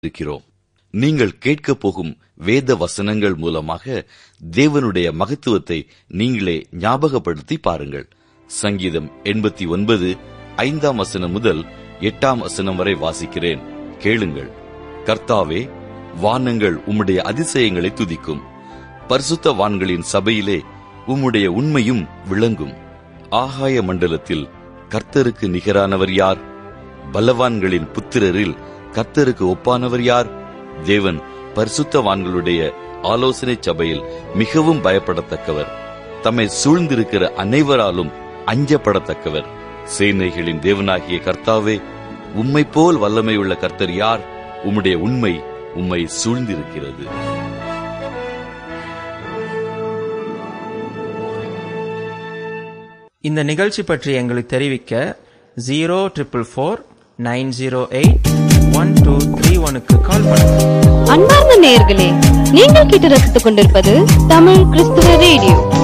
இருக்கிறோம் நீங்கள் கேட்கப் போகும் வேத வசனங்கள் மூலமாக தேவனுடைய மகத்துவத்தை நீங்களே ஞாபகப்படுத்தி பாருங்கள் சங்கீதம் எண்பத்தி ஒன்பது ஐந்தாம் வசனம் முதல் எட்டாம் வசனம் வரை வாசிக்கிறேன் கேளுங்கள் கர்த்தாவே வானங்கள் உம்முடைய அதிசயங்களை துதிக்கும் பரிசுத்த வான்களின் சபையிலே உம்முடைய உண்மையும் விளங்கும் ஆகாய மண்டலத்தில் கர்த்தருக்கு நிகரானவர் யார் பலவான்களின் புத்திரரில் கர்த்தருக்கு ஒப்பானவர் யார் தேவன் பரிசுத்தவான்களுடைய ஆலோசனை சபையில் மிகவும் பயப்படத்தக்கவர் தம்மை சூழ்ந்திருக்கிற அனைவராலும் அஞ்சப்படத்தக்கவர் சேனைகளின் தேவனாகிய கர்த்தாவே உம்மை போல் வல்லமை உள்ள கர்த்தர் யார் உம்முடைய உண்மை உம்மை சூழ்ந்திருக்கிறது இந்த நிகழ்ச்சி பற்றி எங்களுக்கு தெரிவிக்க zero triple four nine zero eight one two three ஒனுக்கு கால் பண்ணுங்க அன்பார்ந்த நேயர்களே நீங்கள் கேட்டு ரசித்துக் கொண்டிருப்பது தமிழ் கிறிஸ்துவ ரேடியோ